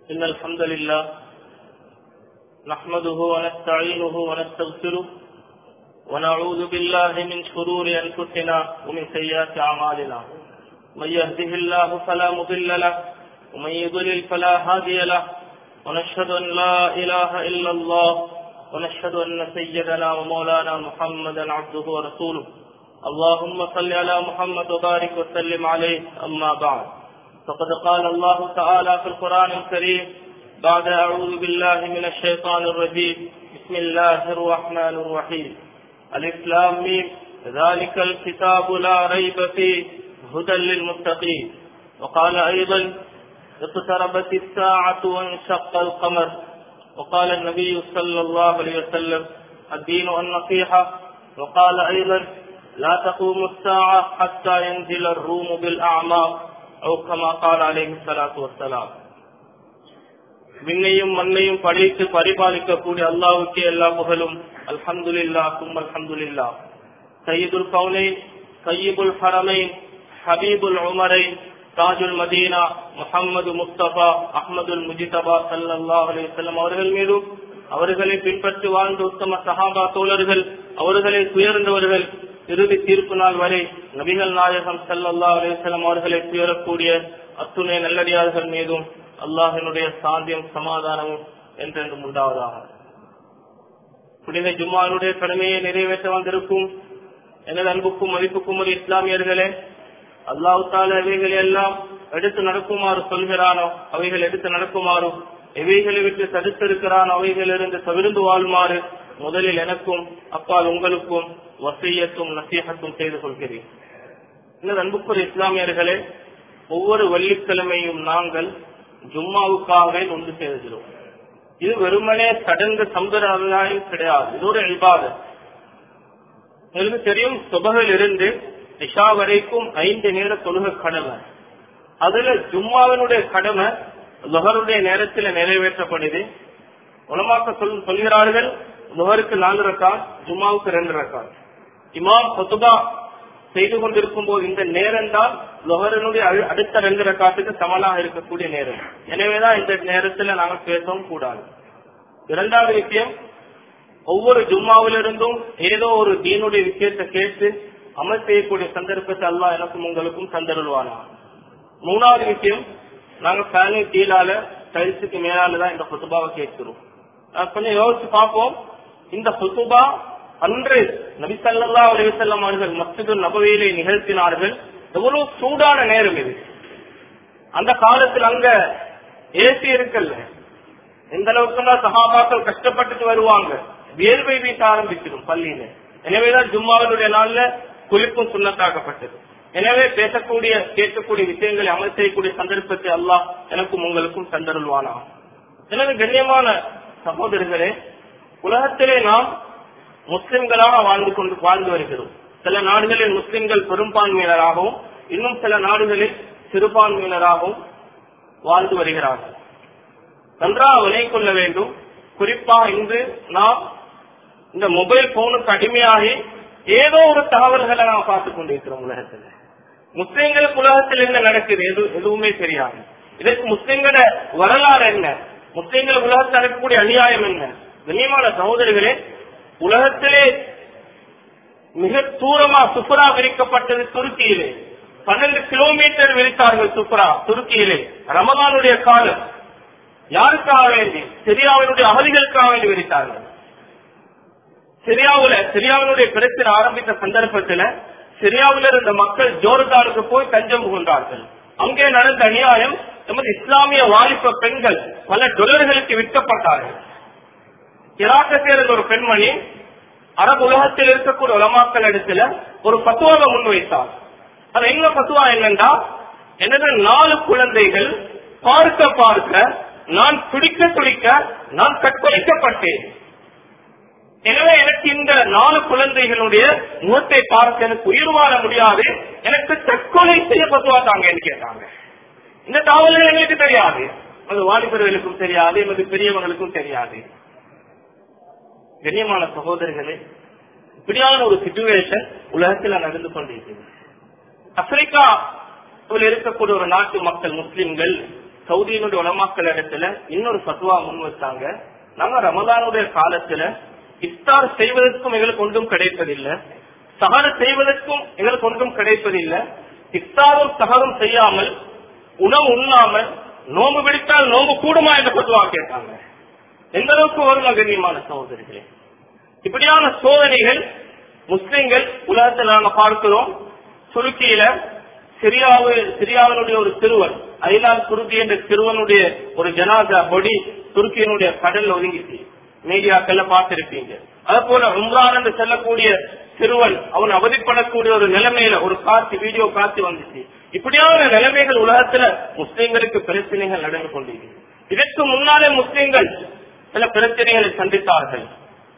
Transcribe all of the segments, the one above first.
إن الحمد لله نحمده ونستعينه ونستغفره ونعوذ بالله من شرور أنفسنا ومن سيئات أعمالنا من يهده الله فلا مضل له ومن يضلل فلا هادي له ونشهد أن لا إله إلا الله ونشهد أن سيدنا ومولانا محمدا عبده ورسوله اللهم صل على محمد وبارك وسلم عليه أما بعد فقد قال الله تعالى في القرآن الكريم بعد أعوذ بالله من الشيطان الرجيم بسم الله الرحمن الرحيم الإسلام ميم ذلك الكتاب لا ريب فيه هدى للمتقين وقال أيضا اقتربت الساعة وانشق القمر وقال النبي صلى الله عليه وسلم الدين النصيحة وقال أيضا لا تقوم الساعة حتى ينزل الروم بالأعماق أو كما قال عليه الصلاة والسلام விண்ணையும் மண்ணையும் படைத்து பரிபாலிக்கக்கூடிய அல்லாவுக்கே எல்லா புகழும் அல்ஹம்துலில்லா கும் அல்ஹம்துலில்லா சையீதுல் கவுனை சையீபுல் ஹரமை ஹபீபுல் உமரை தாஜுல் மதீனா முகமது முஸ்தபா அஹமதுல் முஜிதபா சல்லா அலிசல்லம் அவர்கள் மீதும் அவர்களை பின்பற்றி வாழ்ந்த உத்தம சஹாபா தோழர்கள் அவர்களை துயர்ந்தவர்கள் இறுதி தீர்ப்பு நாள் வரை நபிகள் நாயகம் சல்லல்லா அலிசல்லம் அவர்களை துயரக்கூடிய அத்துணை நல்லடியார்கள் மீதும் அல்லாஹினுடைய சாந்தியம் சமாதானமும் என்றென்றும் உண்டாவதாக புனித ஜும்மானுடைய கடமையை நிறைவேற்ற வந்திருக்கும் எனது அன்புக்கும் மதிப்புக்கும் ஒரு இஸ்லாமியர்களே அல்லாஹு தால அவைகள் எல்லாம் எடுத்து நடக்குமாறு சொல்கிறானோ அவைகள் எடுத்து நடக்குமாறு எவைகளை விட்டு தடுத்திருக்கிறான் அவைகளிலிருந்து தவிர்ந்து வாழுமாறு முதலில் எனக்கும் அப்பால் உங்களுக்கும் வசையத்தும் நசீகத்தும் செய்து கொள்கிறேன் எனது அன்புக்குரிய இஸ்லாமியர்களே ஒவ்வொரு வெள்ளிக்கிழமையும் நாங்கள் ஜும்மாவுக்காகவே ஒன்று சேர்கிறோம் இது வெறுமனே சடங்கு சம்பிரதாயம் கிடையாது இது ஒரு இல்பாதம் உங்களுக்கு தெரியும் சுபகில் இருந்து இஷா வரைக்கும் ஐந்து நேர தொழுக கடமை அதுல ஜும்மாவினுடைய கடமை லுகருடைய நேரத்தில் நிறைவேற்றப்படுது உலமாக்க சொல் சொல்கிறார்கள் லுகருக்கு நாலு ரக்கால் ஜும்மாவுக்கு ரெண்டு ரக்கால் இமாம் பொத்துபா செய்து கொண்டிருக்கும் போது இந்த நேரம் தான் லொஹரனுடைய அடுத்த ரெண்டு ரக்காத்துக்கு சமனாக இருக்கக்கூடிய நேரம் எனவேதான் இந்த நேரத்துல நாங்க பேசவும் கூடாது இரண்டாவது விஷயம் ஒவ்வொரு ஜும்மாவிலிருந்தும் ஏதோ ஒரு தீனுடைய விஷயத்தை கேட்டு அமல் செய்யக்கூடிய சந்தர்ப்பத்தை அல்லா எனக்கும் உங்களுக்கும் தந்தருள்வானா மூணாவது விஷயம் நாங்க ஃபேனு கீழால டைல்ஸுக்கு மேலாலதான் இந்த புத்துபாவை கேட்கிறோம் கொஞ்சம் யோசிச்சு பார்ப்போம் இந்த புத்துபா அன்று நபிசல்லா அலிவசல்லம் அவர்கள் மஸ்ஜிது நபவியிலே நிகழ்த்தினார்கள் எவ்வளவு சூடான நேரம் இது அந்த காலத்தில் அங்க ஏசி இருக்கல்ல எந்த அளவுக்கு சகாபாக்கள் கஷ்டப்பட்டுட்டு வருவாங்க வியர்வை வீட்ட ஆரம்பிச்சிடும் பள்ளியில எனவேதான் ஜும்மாவினுடைய நாள்ல குளிப்பும் சுண்ணத்தாக்கப்பட்டது எனவே பேசக்கூடிய கேட்கக்கூடிய விஷயங்களை அமல் செய்யக்கூடிய சந்தர்ப்பத்தை அல்லாஹ் எனக்கும் உங்களுக்கும் தந்தருள்வானா எனவே கண்ணியமான சகோதரர்களே உலகத்திலே நாம் முஸ்லிம்களாக வாழ்ந்து கொண்டு வாழ்ந்து வருகிறோம் சில நாடுகளில் முஸ்லிம்கள் பெரும்பான்மையினராகவும் இன்னும் சில நாடுகளில் சிறுபான்மையினராகவும் வாழ்ந்து வருகிறார்கள் நன்றாக விலை கொள்ள வேண்டும் குறிப்பாக இன்று நாம் இந்த மொபைல் போனுக்கு அடிமையாகி ஏதோ ஒரு தகவல்களை நாம் பார்த்துக் கொண்டிருக்கிறோம் உலகத்தில் முஸ்லிம்களுக்கு உலகத்தில் என்ன நடக்குது எது எதுவுமே தெரியாது இதற்கு முஸ்லிம்கள வரலாறு என்ன முஸ்லிம்கள் உலகத்தில் நடக்கக்கூடிய அநியாயம் என்ன கண்ணியமான சகோதரிகளே உலகத்திலே மிக தூரமா சுப்ரா விரிக்கப்பட்டது துருக்கியிலே பன்னெண்டு கிலோமீட்டர் விரித்தார்கள் சுப்ரா துருக்கியிலே ரமதானுடைய காலம் யாருக்காக வேண்டி சிரியாவினுடைய அகதிகளுக்காக வேண்டி விரித்தார்கள் சிரியாவுல சிரியாவினுடைய பிரச்சனை ஆரம்பித்த சந்தர்ப்பத்துல சிரியாவில் இருந்த மக்கள் ஜோர்தானுக்கு போய் தஞ்சம் புகுந்தார்கள் அங்கே நடந்த அநியாயம் நமது இஸ்லாமிய வாலிப பெண்கள் பல டொலர்களுக்கு விற்கப்பட்டார்கள் இராக்க சேர்ந்த ஒரு பெண்மணி அரபு உலகத்தில் இருக்கக்கூடிய உலமாக்கள் இடத்துல ஒரு பத்துவாவை முன்வைத்தார் அது என்ன பத்துவா என்னன்னா எனது நாலு குழந்தைகள் பார்க்க பார்க்க நான் துடிக்க துடிக்க நான் கற்பழிக்கப்பட்டேன் எனவே எனக்கு இந்த நாலு குழந்தைகளுடைய முகத்தை பார்க்க எனக்கு உயிர் வாழ முடியாது எனக்கு தற்கொலை செய்ய பத்துவா தாங்கன்னு கேட்டாங்க இந்த தகவல்கள் எங்களுக்கு தெரியாது அது வாலிபர்களுக்கும் தெரியாது எமது பெரியவங்களுக்கும் தெரியாது கண்ணியமான சகோதரர்களே இப்படியான ஒரு சிச்சுவேஷன் உலகத்தில் நடந்து கொண்டிருக்கிறது ஆப்பிரிக்கா இருக்கக்கூடிய ஒரு நாட்டு மக்கள் முஸ்லிம்கள் சவுதியினுடைய உலமாக்கள் இடத்துல இன்னொரு பத்துவா முன் வச்சாங்க நாங்க ரமதானுடைய காலத்துல இஃப்தார் செய்வதற்கும் எங்களுக்கு ஒன்றும் கிடைப்பதில்லை சஹர் செய்வதற்கும் எங்களுக்கு ஒன்றும் கிடைப்பதில்லை இஃப்தாரும் சஹரும் செய்யாமல் உணவு உண்ணாமல் நோம்பு பிடித்தால் நோம்பு கூடுமா என்ற பத்துவா கேட்டாங்க எந்த அளவுக்கு வரும் கண்ணியமான சகோதரிகளே இப்படியான சோதனைகள் முஸ்லிம்கள் உலகத்தில் நாங்க பார்க்கிறோம் துருக்கியில சிரியாவு சிரியாவினுடைய ஒரு சிறுவன் ஐலால் துருக்கி என்ற சிறுவனுடைய ஒரு ஜனாதா பொடி துருக்கியினுடைய கடல்ல ஒதுங்கிச்சு மீடியாக்கள்ல பார்த்திருப்பீங்க அதே போல உம்ரான் என்று செல்லக்கூடிய சிறுவன் அவன் அவதிப்படக்கூடிய ஒரு நிலைமையில ஒரு காட்சி வீடியோ காட்சி வந்துச்சு இப்படியான நிலைமைகள் உலகத்துல முஸ்லிம்களுக்கு பிரச்சனைகள் நடந்து கொண்டிருக்கிறது இதற்கு முன்னாலே முஸ்லிம்கள் சில பிரச்சனைகளை சந்தித்தார்கள்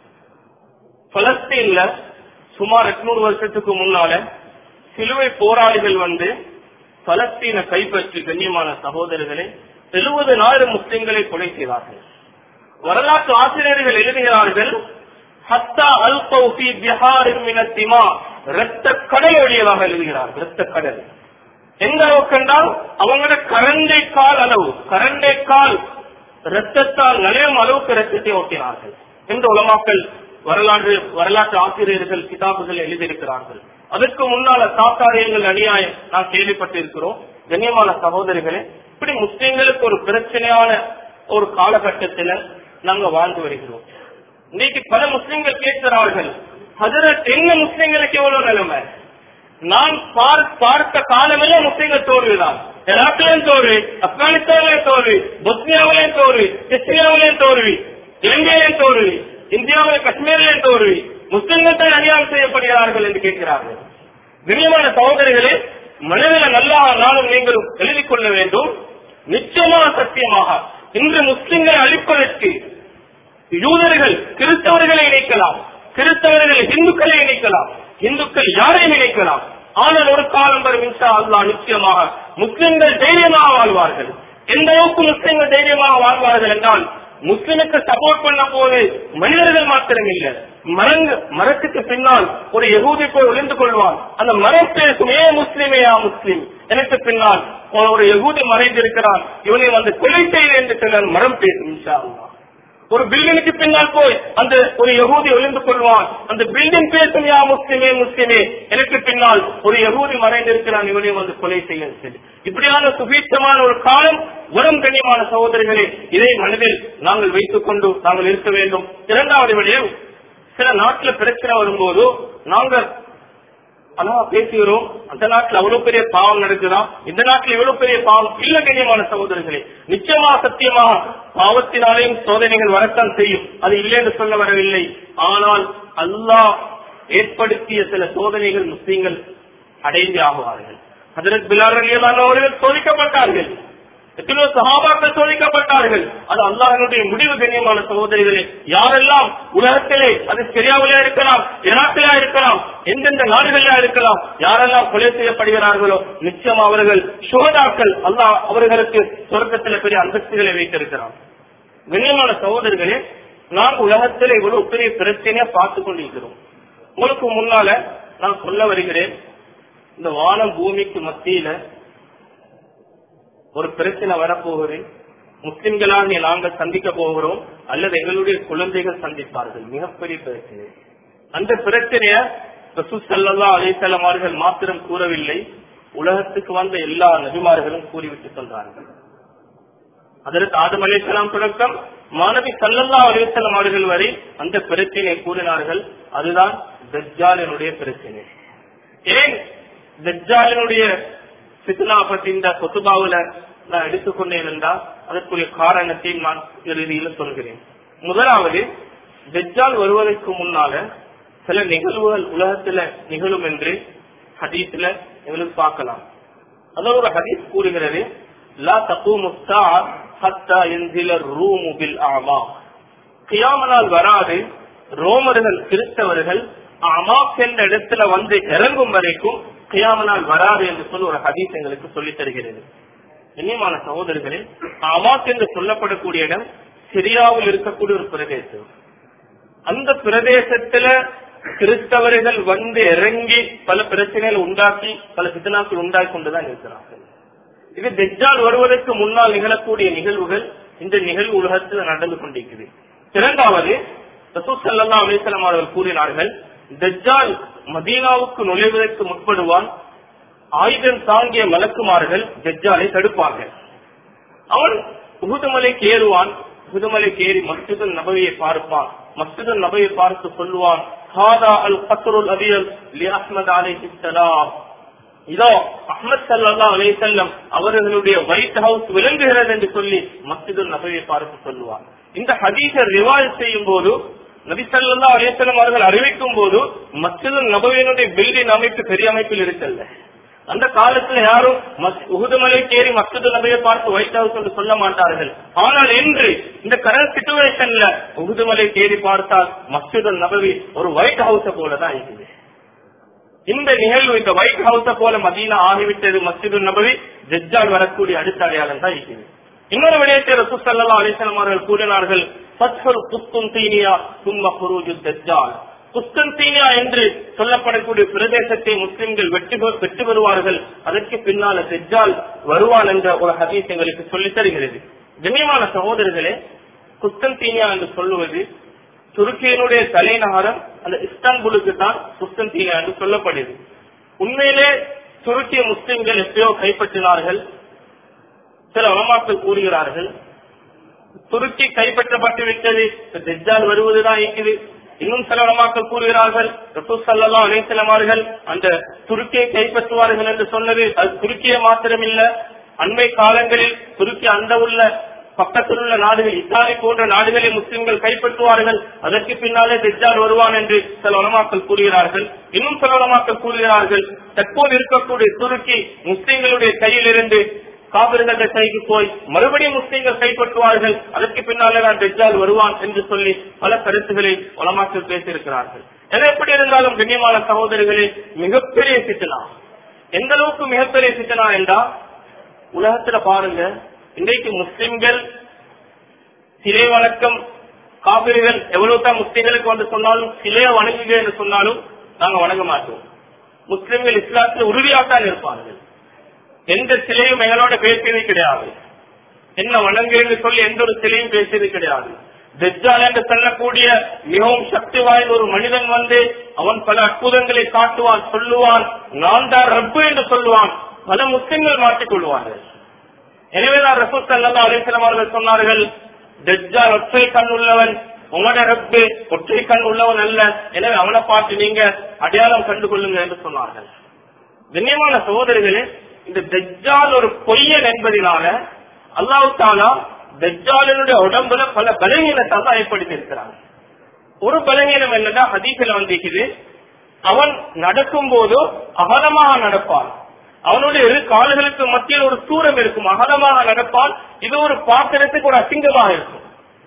பலஸ்தீன்ல சுமார் எட்நூறு வருஷத்துக்கு முன்னால சிலுவை போராளிகள் வந்து பலஸ்தீனை கைப்பற்றி கண்ணியமான சகோதரர்களை எழுபதனாயிரம் முஸ்லிம்களை கொலை செய்தார்கள் வரலாற்று ஆசிரியர்கள் எழுதுகிறார்கள் ஹத்தா அல் கௌஃபி பிஹாரின் மினத்திமா ரத்த கடல் ஒழியதாக எழுதுகிறார்கள் ரத்த கடல் எந்த அளவுக்கு என்றால் அவங்களோட கரண்டை கால் அளவு கரண்டை கால் ரத்தத்தால் நனையும் அளவுக்கு ரத்தத்தை ஓட்டினார்கள் என்று உலமாக்கள் வரலாற்று வரலாற்று ஆசிரியர்கள் கிதாபுகள் எழுதியிருக்கிறார்கள் அதற்கு முன்னால தாத்தாரியங்கள் அநியாயம் நாம் கேள்விப்பட்டிருக்கிறோம் கண்ணியமான சகோதரிகளே இப்படி முஸ்லிம்களுக்கு ஒரு பிரச்சனையான ஒரு காலகட்டத்துல நாங்க வாழ்ந்து வருகிறோம் இன்னைக்கு பல முஸ்லிம்கள் கேட்கிறார்கள் ஹஜரத் என்ன முஸ்லிம்களுக்கு எவ்வளவு நிலைமை நான் பார்- பார்த்த காலமெல்லாம் முஸ்லிம்கள் தோல்விதான் ஈராக்கிலையும் தோல்வி ஆப்கானிஸ்தான்லயும் தோல்வி பொஸ்னியாவிலையும் தோல்வி சிஸ்டியாவிலையும் தோல்வி இலங்கையிலையும் தோல்வி இந்தியாவில காஷ்மீரிலையும் தோல்வி முஸ்லிம்கள் தான் அநியாயம் செய்யப்படுகிறார்கள் என்று கேட்கிறார்கள் கண்ணியமான சகோதரிகளே மனதில நல்லா நாளும் நீங்களும் எழுதிக் கொள்ள வேண்டும் நிச்சயமாக சத்தியமாக இன்று முஸ்லிம்களை அழிப்பதற்கு யூதர்கள் கிறிஸ்தவர்களை இணைக்கலாம் கிறிஸ்தவர்கள் இந்துக்களை இணைக்கலாம் இந்துக்கள் யாரையும் இணைக்கலாம் ஆனால் ஒரு காலம் வரும் இன்ஷா அல்லாஹ் நிச்சயமாக முஸ்லிம்கள் தைரியமாக வாழ்வார்கள் எந்த அளவுக்கு முஸ்லிம்கள் தைரியமாக வாழ்வார்கள் என்றால் முஸ்லிமுக்கு சப்போர்ட் பண்ண போது மனிதர்கள் மாத்திரம் இல்ல மரங்க மரத்துக்கு பின்னால் ஒரு யகூதி போய் ஒளிந்து கொள்வான் அந்த மரம் பேசும் ஏ முஸ்லிமே யா முஸ்லிம் எனக்கு பின்னால் ஒரு யகூதி மறைந்திருக்கிறான் இவனை வந்து கொலை செய்ய என்று சொன்னால் மரம் பேசும் இன்ஷா அல்லாஹ் ஒரு பில்டிங்க்கு பின்னால் போய் அந்த ஒரு யகூதி ஒளிந்து கொள்வான் அந்த பில்டிங் பேசும் யா முஸ்லிமே முஸ்லிமே எனக்கு பின்னால் ஒரு யகூதி மறைந்திருக்கிறான் இவனை வந்து கொலை செய்ய சொல்லி இப்படியான சுபீட்சமான ஒரு காலம் வரும் கண்ணியமான சகோதரிகளே இதை மனதில் நாங்கள் வைத்துக் கொண்டு நாங்கள் இருக்க வேண்டும் இரண்டாவது விடயம் சில நாட்டுல பிரச்சனை வரும்போது நாங்கள் ஆனா பேசுகிறோம் அந்த நாட்டுல அவ்வளவு பெரிய பாவம் நடக்குதா இந்த நாட்டுல இவ்வளவு பெரிய பாவம் இல்ல கண்ணியமான சகோதரர்களே நிச்சயமாக சத்தியமாக பாவத்தினாலேயும் சோதனைகள் வரத்தான் செய்யும் அது இல்லை என்று சொல்ல வரவில்லை ஆனால் அல்லாஹ் ஏற்படுத்திய சில சோதனைகள் முஸ்லீம்கள் அடைந்து ஆகுவார்கள் ஹதரத் பிலால் ரலியல்லாஹு அவர்கள் சோதிக்கப்பட்டார்கள் எத்தனையோ சகாபாக்கள் சோதிக்கப்பட்டார்கள் அது அல்லாஹனுடைய முடிவு கண்ணியமான சகோதரிகளே யாரெல்லாம் உலகத்திலே அது சிரியாவிலே இருக்கலாம் ஈராக்கிலா இருக்கலாம் எந்தெந்த நாடுகளிலா இருக்கலாம் யாரெல்லாம் கொலை செய்யப்படுகிறார்களோ நிச்சயம் அவர்கள் சுகதாக்கள் அல்லாஹ் அவர்களுக்கு சொர்க்கத்தில் பெரிய அந்தஸ்துகளை வைத்திருக்கிறார் கண்ணியமான சகோதரர்களே நான் உலகத்தில் இவ்வளவு பெரிய பிரச்சனையா பார்த்து கொண்டிருக்கிறோம் உங்களுக்கு முன்னால நான் சொல்ல வருகிறேன் இந்த வானம் பூமிக்கு மத்தியில ஒரு பிரச்சனை வரப்போகுது முஸ்லிம்களாக நாங்கள் சந்திக்க போகிறோம் அல்லது எங்களுடைய குழந்தைகள் சந்திப்பார்கள் மிகப்பெரிய பிரச்சனை அந்த பிரச்சனைய ரசூசல்லா அலிசல்லம் அவர்கள் மாத்திரம் கூறவில்லை உலகத்துக்கு வந்த எல்லா நபிமார்களும் கூறிவிட்டு சொல்றார்கள் அதற்கு ஆதம் அலிசலாம் தொடக்கம் மாணவி சல்லல்லா அலிசல்லம் அவர்கள் வரை அந்த பிரச்சனையை கூறினார்கள் அதுதான் தஜ்ஜாலினுடைய பிரச்சனை ஏன் தஜ்ஜாலினுடைய பித்னா பத்தி இந்த கொத்துபாவுல நான் எடுத்துக்கொண்டேன் என்றால் அதற்குரிய காரணத்தை நான் இறுதியில் சொல்கிறேன் முதலாவது தஜ்ஜால் வருவதற்கு முன்னால சில நிகழ்வுகள் உலகத்துல நிகழும் என்று ஹதீஸ்ல எங்களுக்கு பார்க்கலாம் அதாவது ஒரு ஹதீஸ் கூறுகிறது லா தகூமு الساعة حتى ينزل الروم بالأعماق கியாம நாள் வராது ரோமர்கள் கிறிஸ்தவர்கள் அமாக் என்ற இடத்துல வந்து இறங்கும் வரைக்கும் கியாம நாள் வராது என்று சொல்லி ஒரு ஹதீஸ் எங்களுக்கு சொல்லித் தருகிறது கண்ணியமான சகோதரர்களே அமாக் என்று சொல்லப்படக்கூடிய இடம் சிரியாவில் இருக்கக்கூடிய ஒரு பிரதேசம் அந்த பிரதேசத்துல கிறிஸ்தவர்கள் வந்து இறங்கி பல பிரச்சனைகள் உண்டாக்கி பல சித்தனாக்கள் உண்டாக்கி கொண்டுதான் இருக்கிறார்கள் இது தெஜ்ஜால் வருவதற்கு முன்னால் நிகழக்கூடிய நிகழ்வுகள் இந்த நிகழ்வு உலகத்தில் நடந்து கொண்டிருக்குது இரண்டாவது ரசூல் ஸல்லல்லாஹு அலைஹி வஸல்லம் அவர்கள் கூறினார்கள் தெஜ்ஜால் மதீனாவுக்கு நுழைவதற்கு முற்படுவான் ஆயுதம் தாங்கிய மலக்குமார்கள் தெஜ்ஜாலை தடுப்பார்கள் அவன் உகுதுமலைக்கு ஏறுவான் உகுதுமலைக்கு ஏறி மஸ்ஜிது நபவியை பார்ப்பான் மஸ்ஜிது நபவியை பார்த்து சொல்லுவான் ஹாதா அல் கத்ருல் அபியல் லி அஹ்மத் அலைஹி ஸலாம் இதோ அஹ்மத் ஸல்லல்லாஹு அலைஹி வஸல்லம் அவர்களுடைய ஒயிட் ஹவுஸ் விளங்குகிறது என்று சொல்லி மஸ்ஜிது நபவியை பார்த்து சொல்லுவான் இந்த ஹதீஸை ரிவாயத் செய்யும் போது நபி ஸல்லல்லாஹு அலைஹி வஸல்லம் அவர்கள் அறிவிக்கும் போது மஸ்ஜிது நபவியினுடைய பில்டிங் அமைப்பு பெரிய அமைப்பில் இருக்கல்ல அந்த காலத்துல யாரும் உகுதுமலைக்கு ஏறி மஸ்ஜிது நபியை பார்த்து ஒயிட் ஹவுஸ் என்று சொல்ல மாட்டார்கள் ஆனால் இன்று இந்த கரண்ட் சிச்சுவேஷன்ல உகுதுமலைக்கு ஏறி பார்த்தால் மஸ்ஜிது நபவி ஒரு ஒயிட் ஹவுஸ போல தான் இருக்குது இந்த நிகழ்வு இந்த ஒயிட் ஹவுஸ போல மதீனா ஆகிவிட்டது மஸ்ஜிது நபவி ஜெஜ்ஜால் வரக்கூடிய அடுத்த அடையாளம் தான் இருக்குது இன்னொரு விடயத்தை ரசூல் ஸல்லல்லாஹு அலைஹி வஸல்லம் அவர்கள் கூறினார்கள் ஃபத்ஹுல் குஸ்துன்தீனியா சும்ம குரூஜு தஜ்ஜால் குஸ்தன்தீனியா என்று சொல்லப்படக்கூடிய பிரதேசத்தை முஸ்லிம்கள் வெற்றி பெறு- வெற்றி பெறுவார்கள் அதற்கு பின்னால தெஜ்ஜால் வருவான் என்ற ஒரு ஹதீஸ் எங்களுக்கு சொல்லித் தருகிறது கண்ணியமான சகோதரர்களே குஸ்தன்தீனியா என்று சொல்லுவது துருக்கியினுடைய தலைநகரம் அந்த இஸ்தான்புலுக்கு தான் குஸ்தன்தீனியா என்று சொல்லப்படுது உண்மையிலே துருக்கிய முஸ்லிம்கள் எப்பயோ கைப்பற்றினார்கள் சில உலமாக்கள் கூறுகிறார்கள் துருக்கி கைப்பற்றப்பட்டு விட்டது இப்ப தெஜ்ஜால் வருவதுதான் இருக்குது இன்னும் சில உலமாக்கள் கூறுகிறார்கள் ரசூல் ஸல்லல்லாஹு அலைஹி வஸல்லம் அவர்கள் அந்த துருக்கியை கைப்பற்றுவார்கள் என்று சொன்னது அது துருக்கியை மாத்திரமில்ல அண்மை காலங்களில் துருக்கி அந்த உள்ள பக்கத்தில் உள்ள நாடுகள் இத்தாலி போன்ற நாடுகளை முஸ்லிம்கள் கைப்பற்றுவார்கள் அதற்கு பின்னாலே தெஜ்ஜால் வருவான் என்று சில உலமாக்கள் கூறுகிறார்கள் இன்னும் சில உலமாக்கள் கூறுகிறார்கள் தற்போது இருக்கக்கூடிய துருக்கி முஸ்லிம்களுடைய கையிலிருந்து காவிரிகள் கைக்கு போய் மறுபடியும் முஸ்லீம்கள் கைப்பற்றுவார்கள் அதற்கு பின்னாலே நான் தெஜ்ஜால் வருவான் என்று சொல்லி பல கருத்துக்களை உலமாக்கள் பேசியிருக்கிறார்கள் என எப்படி இருந்தாலும் கண்ணியமான சகோதரிகளே மிகப்பெரிய சித்தனா எந்த அளவுக்கு மிகப்பெரிய சித்தனா என்றா உலகத்துல பாருங்க இன்றைக்கு முஸ்லிம்கள் சிலை வணக்கம் காவிரிகள் எவ்வளவு தான் முஸ்லிம்களுக்கு வந்து சொன்னாலும் சிலையை வணங்குக என்று சொன்னாலும் நாங்க வணங்க மாட்டோம் முஸ்லிம்கள் இஸ்லாத்தில் உறுதியாகத்தான் இருப்பார்கள் எந்த சிலையும் எங்களோட பேசியது கிடையாது என்ன வணங்குன்னு சொல்லி எந்த ஒரு சிலையும் பேசியது கிடையாது தெஜ்ஜால் என்று சொல்லக்கூடிய மிகவும் சக்தி வாய்ந்த ஒரு மனிதன் வந்து அவன் பல அற்புதங்களை காட்டுவான் சொல்லுவான் நான் தான் ரப்பு என்று சொல்லுவான் பல முஸ்லிம்கள் மாற்றிக் கொள்வார்கள் எனவேதான் ரசூல் சல்லா அலிஸ்லாம் அவர்கள் சொன்னார்கள் தெஜ்ஜால் ஒற்றை கண் உள்ளவன் உங்களோட ரப்பு ஒற்றை கண் உள்ளவன் அல்ல எனவே அவனை பார்த்து நீங்க அடையாளம் கண்டு கொள்ளுங்க என்று சொன்னார்கள் கண்ணியமான சகோதரர்களே இந்த தெஜ்ஜால் ஒரு பொய்யன் என்பதனால அல்லாஹ் தாலா தெஜ்ஜாலினுடைய உடம்புல பல பலகீனத்தை தான் ஏற்படுத்தி இருக்கிறாங்க ஒரு பலகீனம் என்னன்னா ஹதீஸ்ல வந்திருக்குது அவன் நடக்கும் போது அகலமாக நடப்பான் அவனுடைய இரு கால்களுக்கு மத்தியில் ஒரு தூரம் இருக்கும் அகலமாக நடப்பான் இது ஒரு பாத்திரத்துக்கு ஒரு அசிங்கமாக இருக்கும்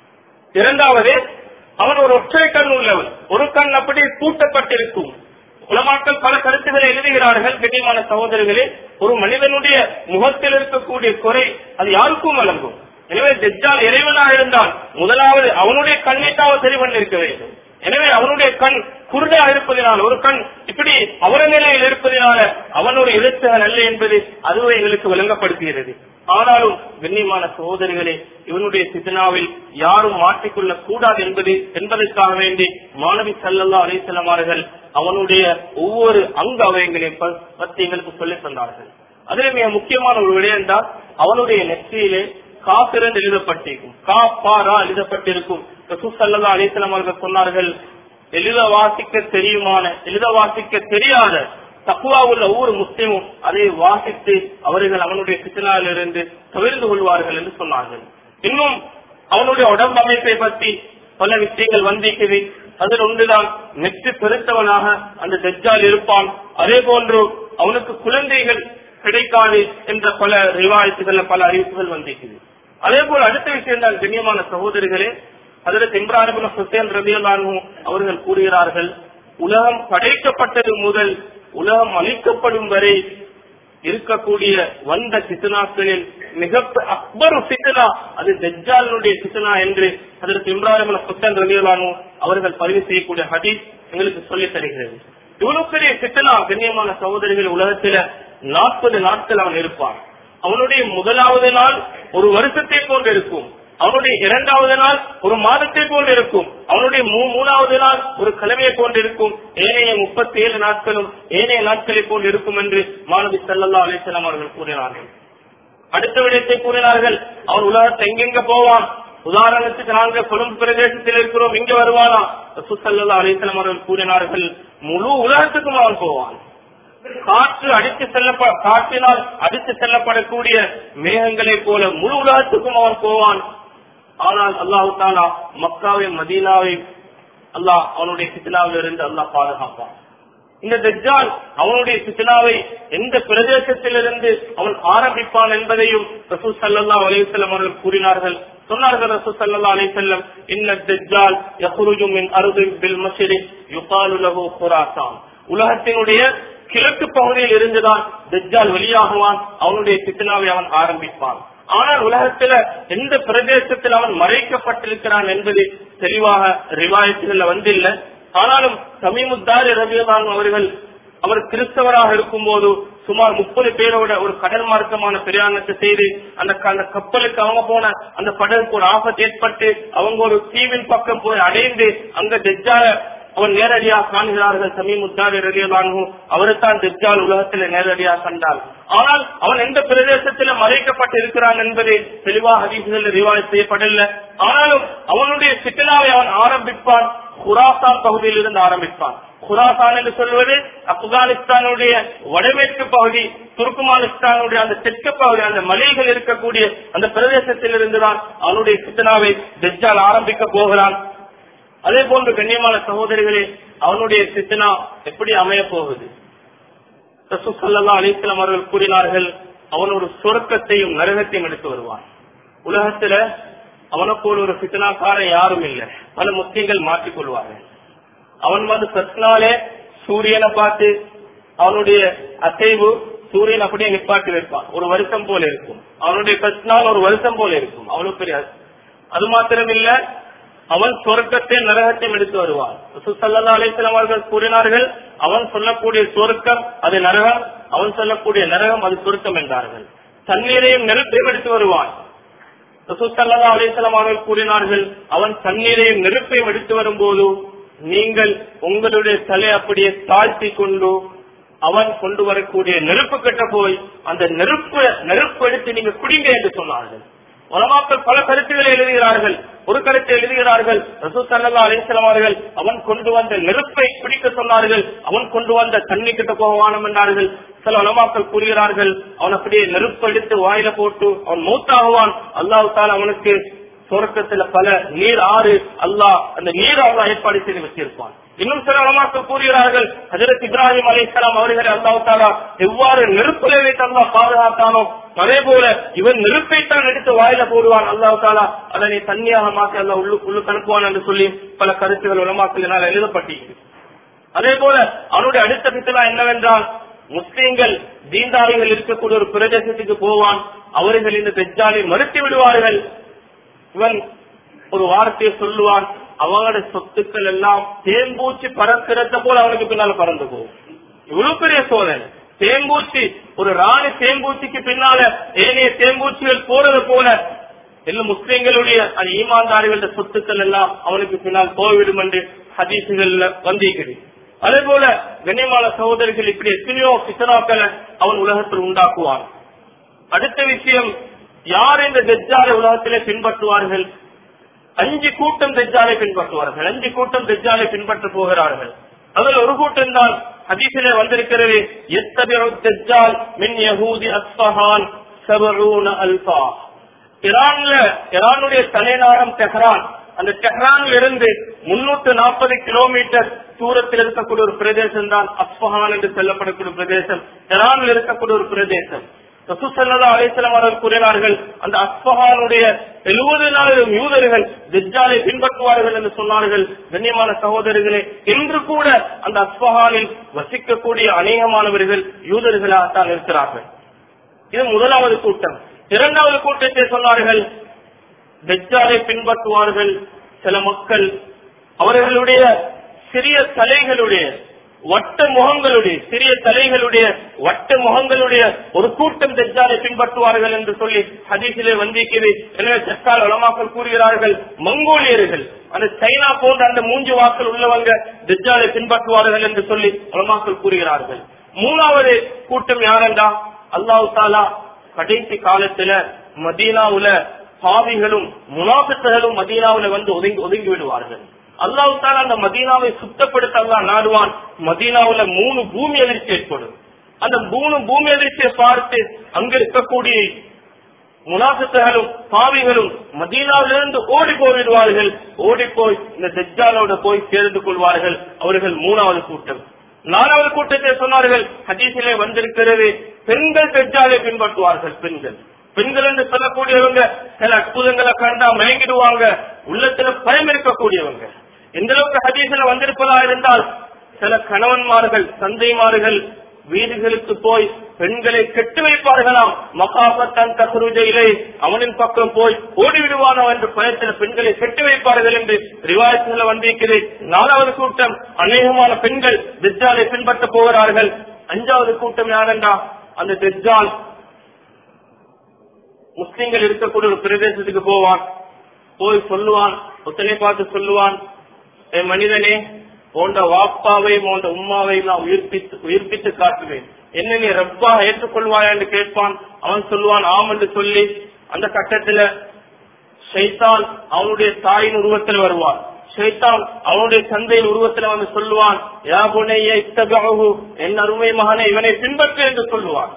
இரண்டாவது அவன் ஒரு ஒற்றை கண் உள்ளவன் ஒரு கண் அப்படி பூட்டப்பட்டிருக்கும் உலமாக்கள் பல கருத்துக்களை எழுதுகிறார்கள் கண்ணியமான சகோதரர்களே ஒரு மனிதனுடைய முகத்தில் இருக்கக்கூடிய குறை அது யாருக்கும் வழங்கும் எனவே தெஜ்ஜால் இறைவனாக இருந்தால் முதலாவது அவனுடைய கண்ணைத்தாவது சரி பண்ணிருக்க வேண்டும் எனவே அவனுடைய கண் குருடா இருப்பதனால் ஒரு கண் இப்படி அவர நிலையில் இருப்பதனால அவனுடைய எழுத்துகள் அல்ல என்பது அதுவே எங்களுக்கு விளங்கப்படுத்துகிறது ஆனாலும் கண்ணியமான சகோதரிகளே இவனுடைய சித்தனாவில் யாரும் மாற்றிக்கொள்ள கூடாது என்பது என்பதற்காக வேண்டி மாணவி சல்லல்லா அலிசல்லமார்கள் அவனுடைய ஒவ்வொரு அங்க அவயங்களையும் ப- பற்றி எங்களுக்கு சொல்லித் தந்தார்கள் அதில் மிக முக்கியமான ஒரு விடயம் தான் அவனுடைய நெற்றியிலே காப்பிரன் எழுதப்பட்டிருக்கும் கா பாரா எழுதப்பட்டிருக்கும் ரசூல் ஸல்லல்லாஹு அலைஹி வஸல்லம் அவர்கள் சொன்னார்கள் எழுத வாசிக்க தெரியுமான எழுத வாசிக்க தெரியாத தக்குவா உள்ள ஒவ்வொரு முஸ்லிமும் அதை வாசித்து அவர்கள் அவனுடைய சித்தனாலிருந்து தவிர்த்து கொள்வார்கள் என்று சொன்னார்கள் இன்னும் அவனுடைய உடம்பு அமைப்பை பற்றி பல விஷயங்கள் வந்திருக்குது அதில் ஒன்றுதான் நெற்றி பெருத்தவனாக அந்த தெஜ்ஜால் இருப்பான் அதே போன்று அவனுக்கு குழந்தைகள் கிடைக்காது என்ற பல ரிவாயத்துகள் பல அறிவிப்புகள் வந்திருக்குது அதே போல அடுத்த விஷயம் தான் கண்ணியமான சகோதரிகளே அதில் இம்ரான் ஹுசேன் ரபியல்லானு அவர்கள் கூறுகிறார்கள் உலகம் படைக்கப்பட்டது முதல் உலகம் அழிக்கப்படும் வரை இருக்கக்கூடிய வந்த சித்தனாக்களில் மிக அக்பர் சித்தனா அது தெஜ்ஜாலினுடைய சித்தனா என்று அதற்கு இம்ரான் ஹுசேன் ரபியல்லானு அவர்கள் பதிவு செய்யக்கூடிய ஹதீஸ் எங்களுக்கு சொல்லித் தருகிறது இவ்வளவு பெரிய சித்தனா கண்ணியமான சகோதரிகள் உலகத்தில நாற்பது நாட்கள் அவன் இருப்பான் அவனுடைய முதலாவது நாள் ஒரு வருஷத்தை போன்று இருக்கும் அவனுடைய இரண்டாவது நாள் ஒரு மாதத்தை போன்று இருக்கும் அவனுடைய மூ- மூணாவது நாள் ஒரு கிழமையை போன்று இருக்கும் ஏனைய முப்பத்தி ஏழு நாட்களும் ஏனைய நாட்களை போன்று இருக்கும் என்று மாணவி சல்லல்லா அலிசல்லாம் அவர்கள் கூறினார்கள் அடுத்த விடயத்தை கூறினார்கள் அவன் உலகத்தை எங்கெங்க போவான் உதாரணத்துக்கு நாங்கள் கொழும்பு பிரதேசத்தில் இருக்கிறோம் இங்க வருவானா சுசல்லா அலிசல்லாம் அவர்கள் கூறினார்கள் முழு உலகத்துக்கும் அவன் போவான் காற்று அடித்து செல்ல காற்றினால் அடித்து செல்லப்படக்கூடிய மேகங்களை போல முழு உலகத்துக்கும் அவன் போவான் ஆனால் அல்லாஹு தாலா மக்காவை மதீனாவை அல்லாஹ் அவனுடைய சித்தனாவில் இருந்து அல்லாஹ் பாதுகாப்பான் இந்த தஜ்ஜால் அவனுடைய சித்தனாவை எந்த பிரதேசத்திலிருந்து அவன் ஆரம்பிப்பான் என்பதையும் ரசூல் சல்லா அலைவசல்லம் அவர்கள் கூறினார்கள் சொன்னார்கள் ரசூல் சல்லா அலைவசல்லம் இன்ன தஜ்ஜால் யஹ்ருஜு மின் அர்தி பில் மஷ்ரிக் யுகாலு லஹு குராசான் உலகத்தினுடைய கிழக்கு பகுதியில் இருந்துதான் தஜ்ஜால் வெளியாகுவான் அவனுடைய சித்தனாவை அவன் ஆரம்பிப்பான் ஆனால் உலகத்துல எந்த பிரதேசத்தில் அவன் மறைக்கப்பட்டிருக்கிறான் என்பது தெளிவாக ரிவாயத்துகள்ல வந்தில்லை ஆனாலும் சமீமுத்தாரி ரவியதான் அவர்கள் அவர் கிறிஸ்தவராக இருக்கும் போது சுமார் முப்பது பேரோட ஒரு கடல் மார்க்கமான பிரயாணத்தை செய்து அந்த க- அந்த கப்பலுக்கு அவங்க போன அந்த படகுக்கு ஒரு ஆபத்து ஏற்பட்டு அவங்க ஒரு தீவின் பக்கம் போய் அடைந்து அங்க தெஜ்ஜால அவன் நேரடியாக காண்கிறார்கள் சமீமுத்தாரி ரலியல்லாஹு அவரைத்தான் தெஜ்ஜால் உலகத்தில் நேரடியாக கண்டார் ஆனால் அவன் எந்த பிரதேசத்தில் மறைக்கப்பட்டு இருக்கிறான் என்பது தெளிவாக ஹதீசுகள் ரிவாய் செய்யப்படவில்லை ஆனாலும் அவனுடைய சித்தனாவை அவன் ஆரம்பிப்பான் குராசான் பகுதியில் இருந்து ஆரம்பிப்பான் குராசான் என்று சொல்வது ஆப்கானிஸ்தானுடைய வடமேற்கு பகுதி துருக்குமானிஸ்தானுடைய அந்த தெற்கு பகுதி அந்த மலைகள் இருக்கக்கூடிய அந்த பிரதேசத்தில் இருந்துதான் அவனுடைய சித்தனாவை தெஜ்ஜால் ஆரம்பிக்க போகிறான் அதே போன்று கண்ணியமான சகோதரிகளே அவனுடைய சித்தனா எப்படி அமைய போகுது ரசூல் ஸல்லல்லாஹு அலைஹி வஸல்லம் அவர்கள் கூறினார்கள் அவன் ஒரு சொர்க்கத்தையும் நரகத்தையும் எடுத்து வருவான் உலகத்துல அவனை போல ஒரு பித்தனாக்காரன் யாரும் இல்லை பல முஸ்லீம்கள் மாற்றிக் கொள்வார்கள் அவன் வந்து சத்னாலே சூரியனை பார்த்து அவனுடைய அசைவு சூரியன் அப்படியே நிப்பாட்டி வைப்பான் ஒரு வருஷம் போல இருக்கும் அவனுடைய சத்னால் ஒரு வருஷம் போல இருக்கும் அவ்வளவு பெரிய அது மாத்திரம் இல்ல அவன் சொர்க்கத்தை நரகத்தையும் எடுத்து வருவான் சுசல்லா அலிஸ்லாம் அவர்கள் கூறினார்கள் அவன் சொல்லக்கூடிய சொர்க்கம் அது நரகம் அவன் சொல்லக்கூடிய நரகம் அது சொர்க்கம் என்றார்கள் தண்ணீரையும் நெருப்பையும் எடுத்து வருவான் ரசூசல்லா அலிஸ்லாம் அவர்கள் கூறினார்கள் அவன் தண்ணீரையும் நெருப்பையும் எடுத்து வரும்போது நீங்கள் உங்களுடைய தலை அப்படியே தாழ்த்தி கொண்டு அவன் கொண்டு வரக்கூடிய நெருப்பு கட்ட போய் அந்த நெருப்பு நெருப்பு எடுத்து நீங்க குடிங்க என்று சொன்னார்கள் உலமாக்கள் பல கருத்துக்களை எழுதுகிறார்கள் ஒரு கருத்தை எழுதுகிறார்கள் ரசூ சல்லா அலிஸ்லாம் அவர்கள் அவன் கொண்டு வந்த நெருப்பை பிடிக்க சொன்னார்கள் அவன் கொண்டு வந்த தண்ணி கிட்ட போகவானம் என்றார்கள் சில உலமாக்கள் கூறுகிறார்கள் அவன் அப்படியே நெருப்பு எடுத்து வாயில போட்டு அவன் மூத்தாகுவான் அல்லாஹ் தால அவனுக்கு சொர்க்கத்துல பல நீர் ஆறு அல்லாஹ் அந்த நீர் அல்லாஹ் ஏற்பாடு செய்து வச்சிருப்பான் இன்னும் சில உலமாக்கள் கூறுகிறார்கள் ஹஜரத் இப்ராஹிம் அலிஸ்லாம் அவர்களை அல்லாஹ் தாலா எவ்வாறு நெருப்பிலே வைத்து அல்லாஹ் பாதுகாத்தானோ அதே போல இவன் நெருப்பைத்தான் எடுத்து வாயில போடுவான் அல்லாஹ் தாலா அதனை தண்ணியாக மாற்றி அல்லாஹ் உள்ளு உள்ளு அனுப்புவான் என்று சொல்லி பல கருத்துகள் உலமாக்களினால் எழுதப்பட்டிருக்கு அதே போல அவனுடைய அடுத்த பித்தலா என்னவென்றால் முஸ்லீம்கள் தீண்டாரிகள் இருக்கக்கூடிய ஒரு பிரதேசத்துக்கு போவான் அவர்கள் இந்த தெஜ்ஜாலை மறுத்து விடுவார்கள் இவன் ஒரு வார்த்தையை சொல்லுவான் அவங்களோட சொத்துக்கள் எல்லாம் தேம்பூச்சி பறக்கிறத போல அவனுக்கு பின்னால பறந்து போகும் இவ்வளவு பெரிய சோதனை தேம்பூச்சி ஒரு ராணி தேம்பூச்சிக்கு பின்னால ஏனைய தேம்பூச்சிகள் போறது போல எல்லாம் முஸ்லிம்களுடைய அந்த ஈமான்தாரிகளுடைய சொத்துக்கள் எல்லாம் அவனுக்கு பின்னால் போய்விடும் என்று ஹதீசுகள்ல வந்திருக்கிறது அதே போல கண்ணியமான சகோதரிகள் இப்படி எத்தனையோ பித்தனாக்களை அவன் உலகத்தில் உண்டாக்குவான் அடுத்த விஷயம் யார் இந்த தெஜ்ஜாலை உலகத்திலே பின்பற்றுவார்கள் அஞ்சு கூட்டம் தெஜ்ஜாலை பின்பற்றுவார்கள் அஞ்சு கூட்டம் தெஜ்ஜாலை பின்பற்ற போகிறார்கள் அதில் ஒரு கூட்டம் தான் ஹதீஸிலே வந்திருக்கிறது எத்தபிஉ தெஜ்ஜால் மின் யஹூதி அஸ்ஃபஹான் சபஊன அல்ஃபா ஈரான்ல ஈரானுடைய தலைநகரம் தெஹ்ரான் அந்த டெஹ்ரானில் இருந்து முன்னூற்று நாற்பது கிலோமீட்டர் தூரத்தில் இருக்கக்கூடிய ஒரு பிரதேசம் தான் அஸ்பஹான் என்று சொல்லப்படக்கூடிய பிரதேசம் ஈரானில் இருக்கக்கூடிய ஒரு பிரதேசம் ரசூசல்லா அலிஸ்லாம் அவர்கள் கூறினார்கள் அந்த அஸ்பஹானுடைய எழுபதினாயிரம் யூதர்கள் திஜாலை பின்பற்றுவார்கள் என்று சொன்னார்கள் கண்ணியமான சகோதரர்களே இன்று கூட அந்த அஸ்பஹானில் வசிக்கக்கூடிய அநேகமானவர்கள் யூதர்களாகத்தான் இருக்கிறார்கள் இது முதலாவது கூட்டம் இரண்டாவது கூட்டத்தை சொன்னார்கள் தெஜ்ஜாலை பின்பற்றுவார்கள் சில மக்கள் அவர்களுடைய சிறிய தலைகளுடைய வட்ட முகங்களுடைய சிறிய தலைகளுடைய வட்ட முகங்களுடைய ஒரு கூட்டம் தஜ்ஜாலை பின்பற்றுவார்கள் என்று சொல்லி ஹதீஸிலே வந்திருக்கிறது எனவே தற்கால உலமாக்கள் கூறுகிறார்கள் மங்கோலியர்கள் அந்த சைனா போன்ற அந்த மூன்று வாக்கள் உள்ளவங்க தஜ்ஜாலை பின்பற்றுவார்கள் என்று சொல்லி உலமாக்கள் கூறுகிறார்கள் மூணாவது கூட்டம் யாரெண்டா அல்லாஹு தாலா கடைசி காலத்துல மதீனாவுல பாவிகளும் முனாபித்தர்களும் மதீனாவுல வந்து ஒதுங்கி ஒதுங்கி விடுவார்கள் அல்லாஹு தாலா அந்த மதீனாவை சுத்தப்படுத்த அல்லாஹ் நாடுவான் மதீனாவுல மூணு பூமி எதிர்ச்சி ஏற்படும் அந்த மூணு பூமி எதிர்ச்சியை பார்த்து அங்க இருக்கக்கூடிய முனாபித்தர்களும் பாவிகளும் மதீனாவிலிருந்து ஓடி போய்விடுவார்கள் ஓடி போய் இந்த தெஜ்ஜாலோட போய் சேர்ந்து கொள்வார்கள் அவர்கள் மூணாவது கூட்டம் நாலாவது கூட்டத்தை சொன்னார்கள் ஹதீஸிலே வந்திருக்கிறது பெண்கள் தெஜ்ஜாலை பின்பற்றுவார்கள் பெண்கள் பெண்கள் என்று சொல்லக்கூடியவங்க சில அற்புதங்களை கண்டா மயங்கிடுவாங்க உள்ளத்துல பயம் இருக்கக்கூடியவங்க எந்த அளவுக்கு ஹதீஸ்ல வந்திருப்பதா இருந்தால் சில கணவன்மார்கள் தந்தைமார்கள் வீடுகளுக்கு போய் பெண்களை கெட்டு வைப்பார்களாம் மகாபத்தன் தகுருஜையிலே அவனின் பக்கம் போய் ஓடிவிடுவானோ என்று பயத்தில் பெண்களை கெட்டு வைப்பார்கள் என்று ரிவாயத்துல வந்திருக்கிறேன் நாலாவது கூட்டம் அநேகமான பெண்கள் திஜாலை பின்பற்ற போகிறார்கள் அஞ்சாவது கூட்டம் யாரென்றா அந்த திஜால் முஸ்லிம்கள் இருக்கக்கூடிய ஒரு பிரதேசத்துக்கு போவான் போய் சொல்லுவான் ஒத்தனை பார்த்து சொல்லுவான் என் மனிதனே போன்ற வாப்பாவை போன்ற உம்மாவை நான் உயிர்ப்பித்து உயிர்ப்பித்து காட்டுவேன் என்ன நீ ரப்பா ஏற்றுக்கொள்வாயா என்று கேட்பான் அவன் சொல்லுவான் ஆம் என்று சொல்லி அந்த கட்டத்துல ஷைத்தான் அவனுடைய தாயின் உருவத்தில் வருவான் ஷைத்தான் அவனுடைய தந்தையின் உருவத்தில் வந்து சொல்லுவான் யா புனைய இத்தகாகு என் அருமை மகனை இவனை பின்பற்று என்று சொல்லுவான்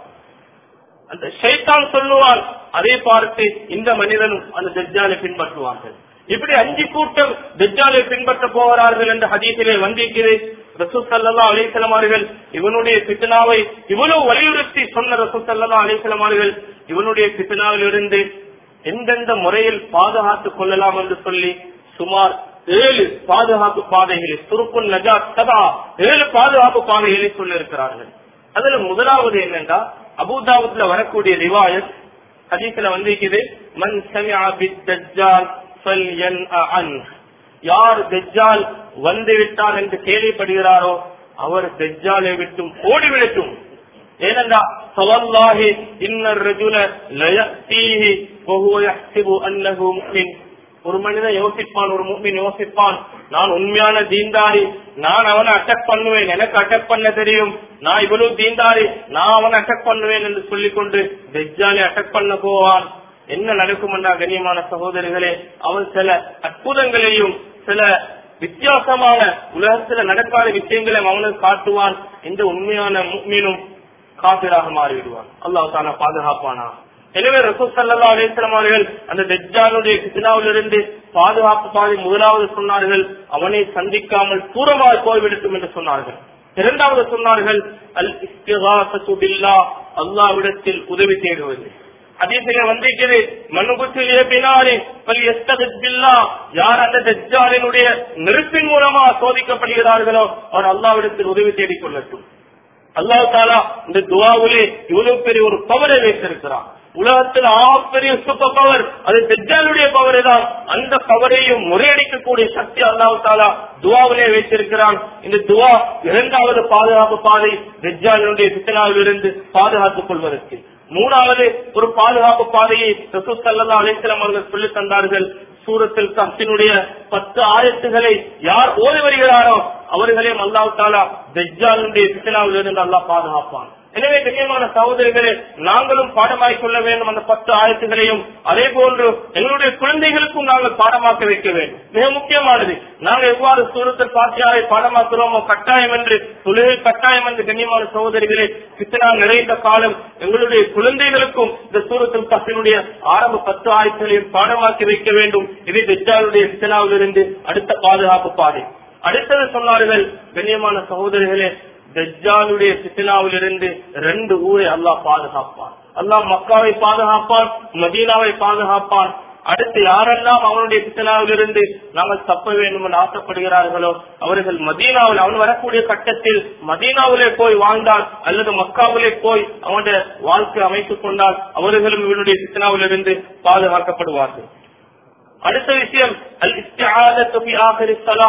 அந்த ஷைத்தான் சொல்லுவான் அதை பார்த்து இந்த மனிதனும் அந்த தஜ்ஜாலை பின்பற்றுவார்கள் இப்படி அஞ்சு கூட்டம் தஜ்ஜாலை பின்பற்ற போகிறார்கள் என்ற ஹதீஸிலே வந்திருக்கிறேன் ரசூல் சல்லா அலிசலம் அவர்கள் இவனுடைய பித்தனாவை இவ்வளவு வலியுறுத்தி சொன்ன ரசூல் சல்லா அலிசலம் அவர்கள் இவனுடைய பித்தனாவில் இருந்து எந்தெந்த முறையில் பாதுகாத்துக் கொள்ளலாம் என்று சொல்லி சுமார் ஏழு பாதுகாப்பு பாதைகளை துருப்புன் நஜா சதா ஏழு பாதுகாப்பு பாதைகளை சொல்லியிருக்கிறார்கள் அதுல முதலாவது என்னன்னா அபுதாபுல வரக்கூடிய ரிவாயத் ஹதீஸ்ல வந்திருக்குது மன் சமிஆ பித்தஜ்ஜால் ஃபல்யன்அ அன்ஹு யார் தஜ்ஜால் வந்து விட்டார் என்று கேள்விப்படுகிறாரோ அவர் தஜ்ஜாலை விட்டும் ஓடிவிடட்டும் ஏனென்றா ஃபவல்லாஹி இன்னர் ரஜுல லயத்தீஹி வஹுவ யஹ்சிபு அன்னஹு முஃமின் ஒரு மனிதன் யோசிப்பான் ஒரு முக்மின் யோசிப்பான் நான் உண்மையான தீந்தாரி நான் அவனை அட்டாக் பண்ணுவேன் எனக்கு அட்டாக் பண்ண தெரியும் நான் இவ்வளவு தீந்தாரி நான் அவனை அட்டாக் பண்ணுவேன் என்று சொல்லிக்கொண்டு தெஜ்ஜாலை அட்டாக் பண்ண போவான் என்ன நடக்கும் என்றா கண்ணியமான சகோதரிகளே அவன் சில அற்புதங்களையும் சில வித்தியாசமான உலகத்துல நடக்காத விஷயங்களையும் அவனுக்கு காட்டுவான் இந்த உண்மையான முக்மீனும் காபிராக மாறிவிடுவான் அல்லாஹ் தானா பாதுகாப்பானா எனவே ரசூல் சல்லா அலிஸ்லாம் அவர்கள் அந்த தெஜ்ஜாலுடைய கிருஷ்ணாவிலிருந்து பாதுகாப்பு பாதை முதலாவது சொன்னார்கள் அவனை சந்திக்காமல் தூரமாக போய்விடட்டும் என்று சொன்னார்கள் இரண்டாவது சொன்னார்கள் அல் இஸ்திகாசத்து பில்லா அல்லாவிடத்தில் உதவி தேடுவது அதேசில வந்திருக்கிறது மனுபுத்தில் ஏபினாரே பல் எஸ்தகித் பில்லா யார் அந்த தெஜ்ஜாலினுடைய நெருப்பின் மூலமா சோதிக்கப்படுகிறார்களோ அவர் அல்லாவிடத்தில் உதவி தேடிக் கொள்ளட்டும் அல்லாஹ் தாலா இந்த துவாவிலே இவ்வளவு பெரிய ஒரு பவரை வைத்திருக்கிறார் உலகத்தில் ஆகப்பெரிய சூப்பர் பவர் அது தெஜாலுடைய பவரை தான் அந்த பவரையும் முறையடிக்கக்கூடிய சக்தி அல்லாஹ் தாலா துவாவிலே வைத்திருக்கிறான் இந்த துவா இரண்டாவது பாதுகாப்பு பாதை தெஜாலுடைய சித்தனாவிலிருந்து பாதுகாத்துக் கொள்வதற்கு மூணாவது ஒரு பாதுகாப்பு பாதையை ரசூல் சல்லா அலிஸ்லாம் அவர்கள் சொல்லி தந்தார்கள் சூரத்தில் கப்தினுடைய பத்து ஆயத்துகளை யார் ஓதி வருகிறாரோ அவர்களையும் அல்லாஹ் தாலா தெஜ்ஜாலுடைய சித்தனாவில் இருந்து அல்லாஹ் பாதுகாப்பான் எனவே கண்ணியமான சகோதரிகளே நாங்களும் பாடமாய் கொள்ள வேண்டும் அந்த பத்து ஆயத்துகளையும் அதே போன்று எங்களுடைய குழந்தைகளுக்கும் நாங்கள் பாடமாக்க வைக்க வேண்டும் மிக முக்கியமானது நாங்கள் எவ்வாறு சூரத்தில் பாத்தியாரை பாடமாக்குறோமோ கட்டாயம் என்று தொழில் கட்டாயம் என்று கண்ணியமான சகோதரிகளே கித்தனா நிறைந்த காலம் எங்களுடைய குழந்தைகளுக்கும் இந்த சூரத்தில் கத்தினுடைய ஆரம்ப பத்து ஆயத்துகளையும் பாடமாக்கி வைக்க வேண்டும் இது தெஜாலுடைய கித்தனாவிலிருந்து அடுத்த பாதுகாப்பு பாதை அடுத்தது சொன்னார்கள் கண்ணியமான சகோதரிகளே தஜ்ஜாலுடைய சித்தினாவிலிருந்து ரெண்டு ஊரை அல்லாஹ் பாதுகாப்பான் அல்லாஹ் மக்காவை பாதுகாப்பான் மதீனாவை பாதுகாப்பான் அடுத்து யாரெல்லாம் அவனுடைய சித்தனாவிலிருந்து நாங்கள் தப்ப வேண்டும் என்று ஆசைப்படுகிறார்களோ அவர்கள் மதீனாவில் அவன் வரக்கூடிய கட்டத்தில் மதீனாவிலே போய் வாழ்ந்தால் அல்லது மக்காவிலே போய் அவனுடைய வாழ்க்கை அமைத்துக் கொண்டால் அவர்களும் இவனுடைய சித்தனாவிலிருந்து பாதுகாக்கப்படுவார்கள் அடுத்த விஷயம் அல் இஸ்திஆதத்து ஃபி ஆகிரி ஸலா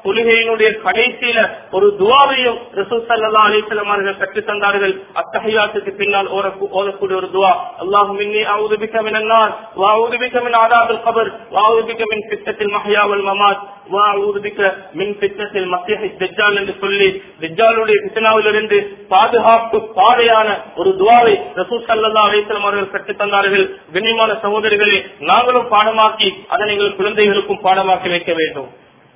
தொழுகையினுடைய கடைசியில ஒரு துவாவையும் ரசூல் சல்லா அலிஸ்லாம் அவர்கள் கற்றுத் தந்தார்கள் அத்தஹியாத்துக்கு பின்னால் ஓர- ஓதக்கூடிய ஒரு துவா அல்லாஹும் இன்னி அவுது பிக்க மின் النار واعوذ بك من عذاب القبر واعوذ بك من فتنة المحيا والممات واعوذ بك من فتنة المسيح الدجال என்று சொல்லி தஜ்ஜாலுடைய பித்னாவிலிருந்து பாதுகாப்பு பாதையான ஒரு துவாவை ரசூல் ஸல்லல்லாஹு அலைஹி வஸல்லம் அவர்கள் கற்றுத் தந்தார்கள் கண்ணியமான சகோதரிகளே நாங்களும் பாடமாக்கி அதை நீங்கள் குழந்தைகளுக்கும் பாடமாக்கி வைக்க வேண்டும்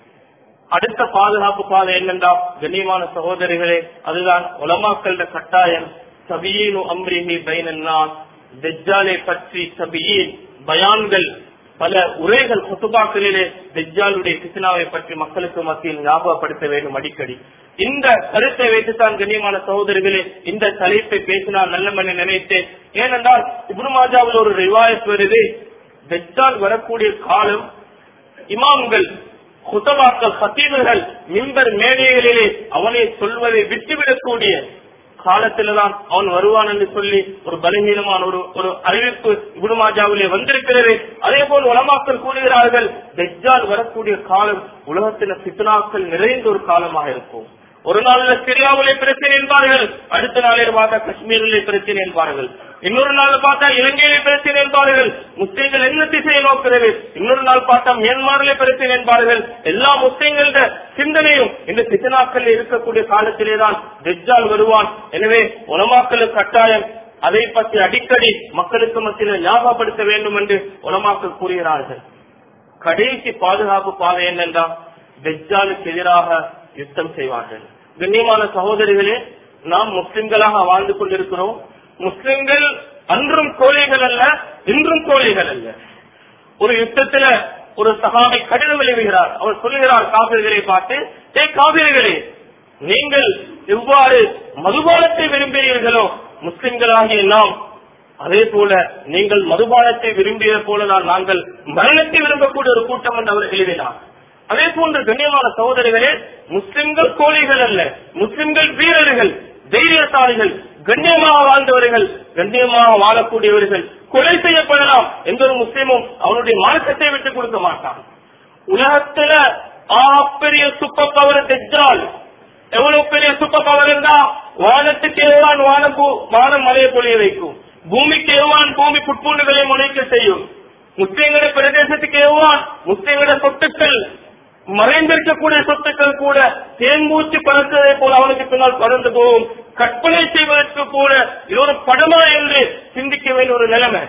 அடுத்த பாதுகாப்பு பாதை என்னென்றா கண்ணியமான சகோதரிகளே அதுதான் உலமாக்கள கட்டாயம் சபியீனு அம்ரிஹி பைனன்னாஸ் தெஜ்ஜாலை பற்றி சபியின் பயான்கள் பல உரைகள் குத்துபாக்களிலே தெஜ்ஜாலுடைய கிருஷ்ணாவை பற்றி மக்களுக்கு மத்தியில் ஞாபகப்படுத்த வேண்டும் அடிக்கடி இந்த கருத்தை வைத்துத்தான் கண்ணியமான சகோதரிகளே இந்த தலைப்பை பேசினால் நல்ல மணி நினைத்தேன் ஏனென்றால் இப்னு மாஜாவில் ஒரு ரிவாயத் வருது தெஜ்ஜால் வரக்கூடிய காலம் இமாம்கள் குத்தவாக்கள் சத்தீவர்கள் மிம்பர் மேடைகளிலே அவனை சொல்வதை விட்டுவிடக்கூடிய காலத்தில்தான் அவன் வருவான் என்று சொல்லி ஒரு பலகீனமான ஒரு ஒரு அறிவிப்பு குருமாஜாவிலே வந்திருக்கிறது அதே போல் உலமாக்கள் கூறுகிறார்கள் தெஜ்ஜால் வரக்கூடிய காலம் உலகத்தில சித்தனாக்கள் நிறைந்த ஒரு காலமாக இருக்கும் ஒரு நாள்ல சிரியாவிலே பிரச்சனை என்பார்கள் அடுத்த நாளில் பார்த்தா காஷ்மீரிலே பிரச்சனை என்பார்கள் இன்னொரு நாள் பார்த்தா இலங்கையிலே பிரச்சனை என்பார்கள் முஸ்லீம்கள் என்ன திசையை நோக்கிறது இன்னொரு நாள் பார்த்தா மியான்மரிலே பிரச்சனை என்பார்கள் எல்லா முஸ்லீம்கள சிந்தனையும் இந்த சித்தனாக்கள் இருக்கக்கூடிய காலத்திலேதான் தெஜ்ஜால் வருவான் எனவே உலமாக்களுக்கு கட்டாயம் அதை பற்றி அடிக்கடி மக்களுக்கு மத்தியில் ஞாபகப்படுத்த வேண்டும் என்று உலமாக்கள் கூறுகிறார்கள் கடைசி பாதுகாப்பு பாதை என்னென்றா தெஜ்ஜாலுக்கு எதிராக யுத்தம் செய்வார்கள் கண்ணியமான சகோதரிகளே நாம் முஸ்லிம்களாக வாழ்ந்து கொண்டிருக்கிறோம் முஸ்லிம்கள் அன்றும் கோழைகள் அல்ல இன்றும் கோழைகள் அல்ல ஒரு யுத்தத்துல ஒரு சகாபை கடிதம் எழுதுகிறார் அவர் சொல்லுகிறார் காவிரிகளை பார்த்து ஏ காவிரிகளே நீங்கள் எவ்வாறு மதுபானத்தை விரும்புகிறீர்களோ முஸ்லிம்களாகிய நாம் அதே போல நீங்கள் மதுபானத்தை விரும்பியது போலதான் நாங்கள் மரணத்தை விரும்பக்கூடிய ஒரு கூட்டம் என்று அவர் எழுதினார் அதே போன்று கண்ணியமான சகோதரிகளே முஸ்லிம்கள் கோழிகள் அல்ல முஸ்லிம்கள் வீரர்கள் தைரியசாலிகள் கண்ணியமாக வாழ்ந்தவர்கள் கண்ணியமாக வாழக்கூடியவர்கள் கொலை செய்யப்படலாம் எந்த ஒரு முஸ்லீமும் அவனுடைய மார்க்கத்தை விட்டு கொடுக்க மாட்டான் உலகத்துல ஆப்பெரிய சூப்பர் பவர் தெஜால் எவ்வளவு பெரிய சூப்பர் பவர் இருந்தா வானத்துக்கு ஏவான் வானம் பூ- வானம் மலையை பொழிய வைக்கும் பூமிக்கு ஏவான் பூமி புட்பூண்டுகளை முளைக்க செய்யும் முஸ்லீம்களுடைய பிரதேசத்துக்கு ஏவான் முஸ்லீம்களுடைய சொத்துக்கள் மறைந்திருக்கக்கூடிய சொத்துக்கள் கூட தேன்மூச்சு பறந்ததை போல அவனுக்கு பின்னால் பறந்து போகும் கற்பனை செய்வதற்கு கூட இது ஒரு படமா என்று சிந்திக்க வேண்டிய ஒரு நிலைமை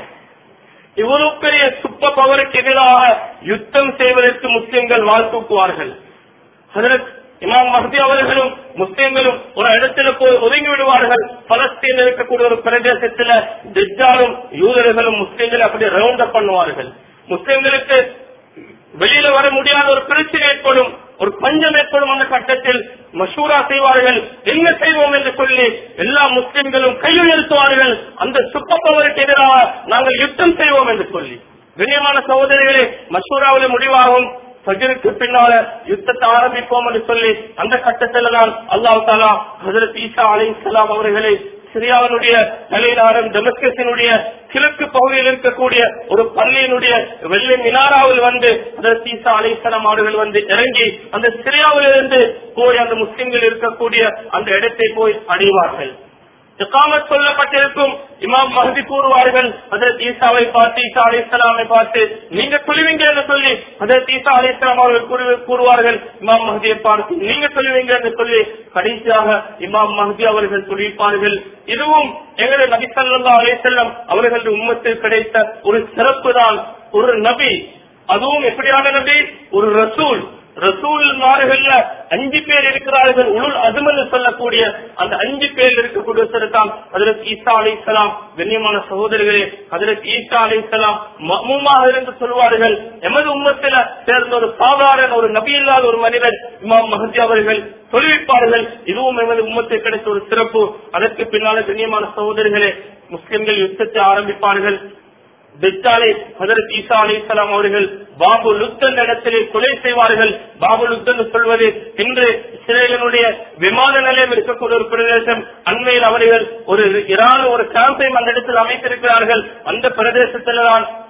இவ்வளவு பெரிய சுப்ப பவருக்கு எதிராக யுத்தம் செய்வதற்கு முஸ்லிம்கள் வாழ் தூக்குவார்கள் ஹதரத் இமாம் மஹதி அவர்களும் முஸ்லிம்களும் ஒரு இடத்துல போய் ஒதுங்கி விடுவார்கள் பலஸ்தீனில் இருக்கக்கூடிய ஒரு பிரதேசத்துல திஜாலும் யூதர்களும் முஸ்லிம்களை அப்படி ரவுண்ட் அப் பண்ணுவார்கள் முஸ்லிம்களுக்கு வெளியில வர முடியாத ஒரு பிரச்சனை ஏற்படும் ஒரு பஞ்சம் ஏற்படும் அந்த கட்டத்தில் மஷூரா செய்வார்கள் என்ன செய்வோம் என்று சொல்லி எல்லா முஸ்லிம்களும் கையுயர்த்துவார்கள் அந்த சுப்பப்பவருக்கு எதிராக நாங்கள் யுத்தம் செய்வோம் என்று சொல்லி கண்ணியமான சகோதரிகளே மஷூராவில் முடிவாகும் ஃபஜ்ருக்கு பின்னால யுத்தத்தை ஆரம்பிப்போம் என்று சொல்லி அந்த கட்டத்தில் தான் அல்லாஹ் தாலா ஹசரத் ஈசா அலைஹிஸ்ஸலாம் அவர்களை சிரியாவினுடைய தலைநகரம் டெமஸ்கஸினுடைய கிழக்கு பகுதியில் இருக்கக்கூடிய ஒரு பள்ளியினுடைய வெள்ளை மினாராவில் வந்து அதற்கு ஈசா அலைஹிஸ்ஸலாம் அவர்கள் வந்து இறங்கி அந்த சிரியாவிலிருந்து போய் அந்த முஸ்லிம்கள் இருக்கக்கூடிய அந்த இடத்தை போய் அடைவார்கள் இக்காமத் சொல்லப்பட்டிருக்கும் இமாம் மஹதி கூறுவார்கள் அதற்கு ஈசாவை பார்த்து ஈசா அலிஸ்லாமை பார்த்து நீங்க சொல்லுவீங்க என்று சொல்லி அதற்கு ஈசா அலிஸ்லாம் அவர்கள் கூறு- கூறுவார்கள் இமாம் மஹதியை பார்த்து நீங்க சொல்லுவீங்க என்று சொல்லி கடைசியாக இமாம் மஹதி அவர்கள் சொல்லியிருப்பார்கள் இதுவும் எங்களுடைய நபி ஸல்லல்லாஹு அலைஹி வஸல்லம் அவர்களுடைய உம்மத்தில் கிடைத்த ஒரு சிறப்பு தான் ஒரு நபி அதுவும் எப்படியான நபி ஒரு ரசூல் ரசூல்மார்கள்ல அஞ்சு பேர் இருக்கிறார்கள் உளுள் அதுமல் சொல்லக்கூடிய அந்த அஞ்சு பேர் இருக்கக்கூடிய சிறுத்தான் அதற்கு ஈசா அலை இஸ்லாம் கண்ணியமான சகோதரர்களே அதற்கு ஈசா அலை இஸ்லாம் மமூமாக இருந்து சொல்வார்கள் எமது உம்மத்தில சேர்ந்த ஒரு சாதாரண ஒரு நபி இல்லாத ஒரு மனிதர் இமாம் மஹதி அவர்கள் தொழில்விப்பார்கள் இதுவும் எமது உம்மத்தில் கிடைத்த ஒரு சிறப்பு அதற்கு பின்னால கண்ணியமான சகோதரர்களே முஸ்லிம்கள் யுத்தத்தை ஆரம்பிப்பார்கள் பெத்தாலே ஹதரத் ஈசா அலிசலாம் அவர்கள் பாபு லுத்தன் இடத்திலே கொலை செய்வார்கள் பாபு லுத்தன் சொல்வது இன்று இஸ்ரேலினுடைய விமான நிலையம் இருக்கக்கூடிய ஒரு பிரதேசம் அண்மையில் அவர்கள் ஒரு இராணுவ ஒரு கேம்பையும் அந்த இடத்தில் அமைத்திருக்கிறார்கள் அந்த பிரதேசத்தில்தான்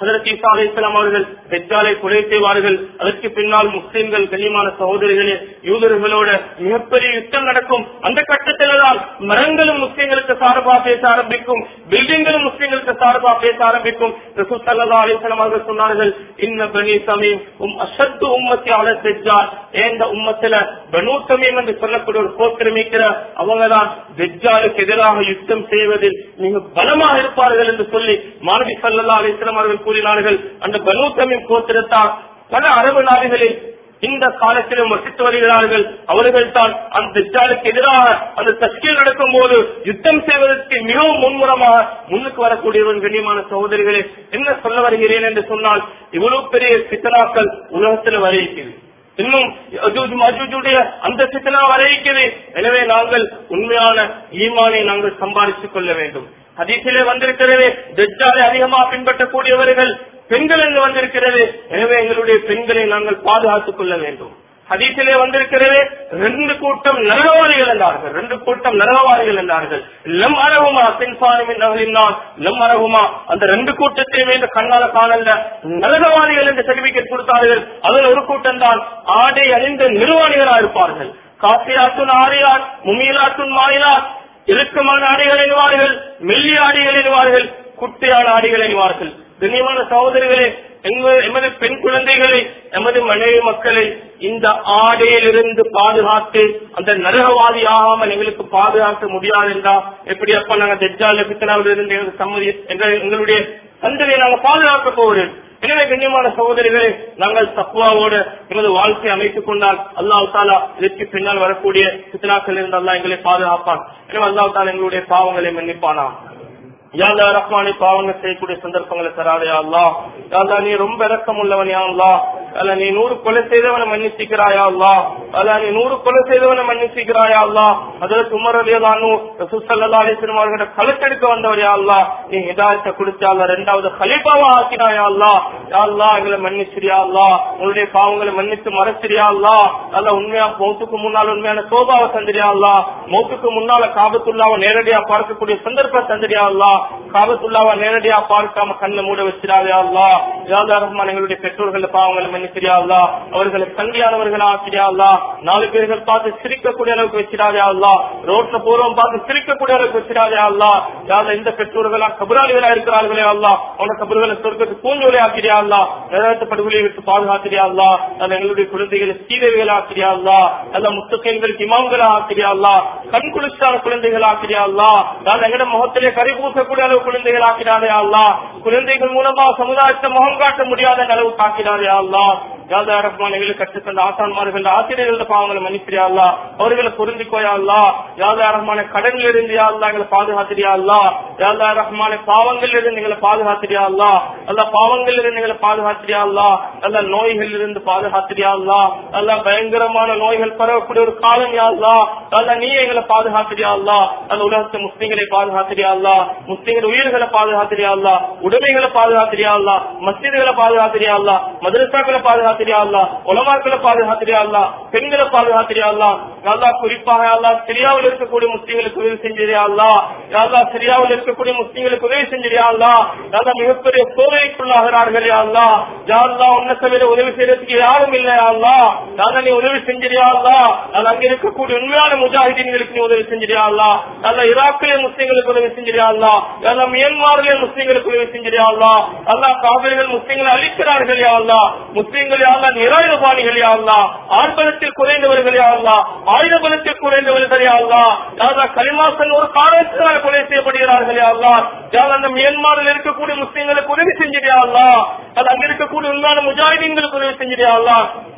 அதற்கு ஈசா அலைஹிஸ்ஸலாம் அவர்கள் பெற்றாலை கொலை செய்வார்கள் அதற்கு பின்னால் முஸ்லிம்கள் கண்ணியமான சகோதரிகளே யூதர்களோட மிகப்பெரிய யுத்தம் நடக்கும் அந்த கட்டத்தில் தான் மரங்களும் முஸ்லிம்களுக்கு சார்பா பேச ஆரம்பிக்கும் பில்டிங்களும் முஸ்லிம்களுக்கு சார்பா பேச ஆரம்பிக்கும் ரசூல் ஸல்லல்லாஹு அலைஹி வஸல்லம் அவர்கள் சொன்னார்கள் இன்ன பனி தமீம் உம் அஷத்து உம்மத்தி அல தெஜ்ஜால் இந்த உம்மத்துல பனு தமீம் என்று சொல்லக்கூடிய ஒரு கோத்திரம் இருக்கிற அவங்க தான் தெஜ்ஜாலுக்கு எதிராக யுத்தம் செய்வதில் மிக பலமாக இருப்பார்கள் என்று சொல்லி மாணவி சல்லா அலிஸ்லாம் அவர்கள் கூறினார்கள் அந்த பனு தமீம் கோத்திரத்தால் பல அரபு நாடுகளில் இந்த காலத்திலும் வசித்து வருகிறார்கள் அவர்கள் தான் அந்த தெஜ்ஜாலுக்கு எதிராக அந்த தஸ்கீல் நடக்கும் போது யுத்தம் செய்வதற்கு மிகவும் முன்முறமாக முன்னுக்கு வரக்கூடியவன் கண்ணியமான சகோதரிகளே என்ன சொல்ல வருகிறேன் என்று சொன்னால் இவ்வளவு பெரிய சித்தனாக்கள் உலகத்தில் வர இருக்கிறது இன்னும் யஜூஜ் மஜூஜுடைய அந்த சித்தனா வர இருக்கிறது எனவே நாங்கள் உண்மையான ஈமானை நாங்கள் சம்பாதித்துக் கொள்ள வேண்டும் ஹதீஸிலே வந்திருக்கிறது தெஜ்ஜாலை அதிகமாக பின்பற்றக்கூடியவர்கள் பெண்கள் என்று வந்திருக்கிறது எனவே எங்களுடைய பெண்களை நாங்கள் பாதுகாத்துக் கொள்ள வேண்டும் ஹதீஸிலே வந்திருக்கிறது ரெண்டு கூட்டம் நரகவாதிகள் என்றார்கள் ரெண்டு கூட்டம் நரகவாதிகள் என்றார்கள் லம் அரகுமா சின்சானிமின் நகலினால் லம் அரகுமா அந்த ரெண்டு கூட்டத்தையும் இந்த கண்ணால காணல நரகவாதிகள் என்று சர்டிபிகேட் கொடுத்தார்கள் அதில் ஒரு கூட்டம் தான் ஆடை அணிந்த நிர்வாணிகளா இருப்பார்கள் காசியாத்துன் ஆரியான் முமீலாத்துன் மாயிலாத் இறுக்கமான ஆடைகள் எண்ணுவார்கள் மெல்லிய ஆடைகள் எண்ணுவார்கள் குட்டையான ஆடைகள் எண்ணுவார்கள் கண்ணியமான சகோதரிகளே எங்க- எமது பெண் குழந்தைகளை எமது மனைவி மக்களை இந்த ஆடையிலிருந்து பாதுகாத்து அந்த நரகவாதி ஆகாமல் எங்களுக்கு பாதுகாக்க முடியாது என்றா எப்படி அப்ப நாங்க தெஜ்ஜால பித்தனாவில் இருந்து எங்களுக்கு சம்மதி எங்க- எங்களுடைய சந்ததியை நாங்க பாதுகாக்க போகிறோம் எனவே கண்ணியமான சகோதரிகளே நாங்கள் தக்குவாவோடு எமது வாழ்க்கையை அமைத்துக் கொண்டால் அல்லாஹ் தாலா இதற்கு பின்னால் வரக்கூடிய பித்தனாக்கள் இருந்து அல்லாஹ் எங்களை பாதுகாப்பான் எனவே அல்லாஹ் தாலா எங்களுடைய பாவங்களை மன்னிப்பானா யாழ்லா ரஹ்மானி பாவங்கள் செய்யக்கூடிய சந்தர்ப்பங்களை தராதே அல்லா யாழ்லா நீ ரொம்ப இறக்கம் உள்ளவன் யா அல்லா அல்ல நீ நூறு கொலை செய்தவனை மன்னிச்சிக்கிறாயா அல்லா அல்ல நீ நூறு கொலை செய்தவனை மன்னிச்சிக்கிறாயா அல்லா அதற்கு உமரலியதானு ரசூசல்லா அலிஸ்லம் அவர்கிட்ட கலக்கெடுக்க வந்தவர் யா அல்லா நீ ஹிதாயத்தை கொடுத்தால ரெண்டாவது கலிபாவா ஆக்கினாயா அல்லா யா அல்லா எங்களை மன்னிச்சிரியா அல்லா உன்னுடைய பாவங்களை மன்னித்து மறைச்சிரியா அல்லா அல்ல உண்மையா மௌத்துக்கு முன்னால் உண்மையான சோபாவை தந்திரியா அல்லா மௌத்துக்கு முன்னால காபத்துள்ளாவை நேரடியா பார்க்கக்கூடிய சந்தர்ப்பம் தந்திரியா அல்லா காபத்துள்ளாவை நேரடியா பார்க்காம கண்ணை மூட வச்சிடாதே அல்லா யாதா ரஹ்மான் எங்களுடைய பெற்றோர்கள் பாவங்களை மன்னிச்சிரியா அல்லா அவர்களை சங்கியானவர்களா ஆக்கிறியா அல்லா நாலு பேர்கள் பார்த்து சிரிக்கக்கூடிய அளவுக்கு வச்சிடாதே அல்லா ரோட்ல போறவன் பார்த்து சிரிக்கக்கூடிய அளவுக்கு வச்சிடாதே அல்லா யாத இந்த பெற்றோர்களா கபராளிகளா இருக்கிறார்களே அல்லா அவன கபர்களை சொர்க்கத்து பூஞ்சோலை ஆக்கிறியா அல்லா நிறத்த படுகொலை விட்டு பாதுகாத்திரியா அல்லா அல்ல எங்களுடைய குழந்தைகளை சீதவிகளா ஆக்கிறியா அல்லா அல்ல முத்தகைங்களுக்கு இமாம்களா ஆக்கிறியா அல்லா கண் குளிர்ச்சான குழந்தைகள் ஆக்கிறியா அல்லா நான் எங்கட முகத்திலே கறி பூசக்கூடிய அளவு குழந்தைகள் ஆக்கினாரே அல்லா குழந்தைகள் மூலமா சமுதாயத்தை முகம் காட்ட முடியாத அளவு காக்கினாரே அல்லா யாதா ரஹ்மான் எங்களுக்கு கற்றுத்தந்த ஆசான்மார்கள் ஆசிரியர்கள பாவங்களை மன்னிப்பியா அல்லா அவர்களை பொருந்திக்கோயா அல்லா யாதா ரஹ்மான கடனில் இருந்து யா அல்லா எங்களை பாதுகாத்திரியா அல்லா யாதா ரஹ்மான பாவங்கள் இருந்து எங்களை பாதுகாத்திரியா அல்லா அல்ல பாவங்கள் இருந்து எங்களை பாதுகாத்திரியா அல்லா அல்ல நோய்கள் இருந்து பாதுகாத்திரியா அல்லா அல்ல பயங்கரமான நோய்கள் பரவக்கூடிய ஒரு காலம் யா அல்லா அல்ல நீ எங்களை பாதுகாத்திரியா அல்லா அந்த உலகத்தை முஸ்லிம்களை பாதுகாத்திரியா அல்லா முஸ்லிம்கள் உயிர்களை பாதுகாத்திரியா அல்லா உடைமைகளை பாதுகாத்திரியா அல்லா மஸ்ஜிதுகளை பாதுகாத்திரியா அல்லா மதரசாக்களை பாதுகாத்திரியா அல்லா உலமாக்களை பாதுகாத்திரியா அல்லா பெண்களை பாதுகாத்திரியா அல்லா நல்லா குறிப்பாக அல்லா சிரியாவில் இருக்கக்கூடிய முஸ்லிம்களுக்கு உதவி செஞ்சிரியா அல்லா யாழ்லா சிரியாவில் இருக்கக்கூடிய முஸ்லிம்களுக்கு உதவி செஞ்சிரியா அல்லா யாழ்லா மிகப்பெரிய சோதனைக்குள்ளாகிறார்கள் யா அல்லா யாழ்லா உன்னை தவிர உதவி செய்யறதுக்கு யாரும் இல்லையா அல்லா யாழ்லா நீ உதவி செஞ்சிரியா அல்லா அது அங்க இருக்கக்கூடிய உண்மையான முஜாஹிதீன்களுக்கு நீ உதவி செஞ்சிரியா அல்லா அல்ல ஈராக்கிலே முஸ்லிம்களுக்கு உதவி செஞ்சிரியா அல்லா அல்ல மியான்மாரிலே முஸ்லிம்களுக்கு உதவி செஞ்சிரியா அல்லா அல்லா காவிரிகள் முஸ்லிம்களை அழிக்கிறார்கள் யா அல்லா முஸ்லிம்கள் யா அல்லா நிராயுதபாணிகள் யா அல்லா ஆழ்பலத்தில் குறைந்தவர்கள் யா அல்லா ஆயுத பலத்தில் குறைந்தவர்கள் யா அல்லா யாதா கலிமாசன் ஒரு காரணத்தினால் கொலை செய்யப்படுகிறார்கள் யா அல்லா யாதா அந்த மியான்மாரில் இருக்கக்கூடிய முஸ்லிம்களுக்கு உதவி செஞ்சிரியா அல்லா அது அங்க இருக்கக்கூடிய உண்மையான முஜாஹிதீன்களுக்கு உதவி செஞ்சிரியா அல்லா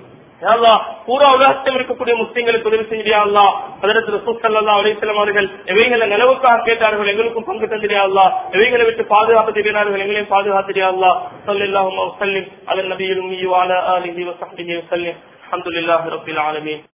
யா அல்லாஹ், பூரா உலகத்தில் இருக்கக்கூடிய முஸ்லிம்களுக்கு உதவி செஞ்சியா அல்லா அதற்கு ரசூல் ஸல்லல்லாஹு அலைஹி வஸல்லம் அவர்கள் எவைகளை நிலவுக்காக கேட்டார்கள் எங்களுக்கும் பங்கு தந்திரியா அல்லா எவைகளை விட்டு பாதுகாப்பு தெரிகிறார்கள் எங்களையும் பாதுகாத்திரியா அல்லா ஸல்லல்லாஹு அலைஹி வஸல்லம் அலா நபியில் உம்மி வ அலா ஆலிஹி வ ஸஹ்பிஹி வஸல்லம் அல்ஹம்துலில்லாஹி ரப்பில் ஆலமீன்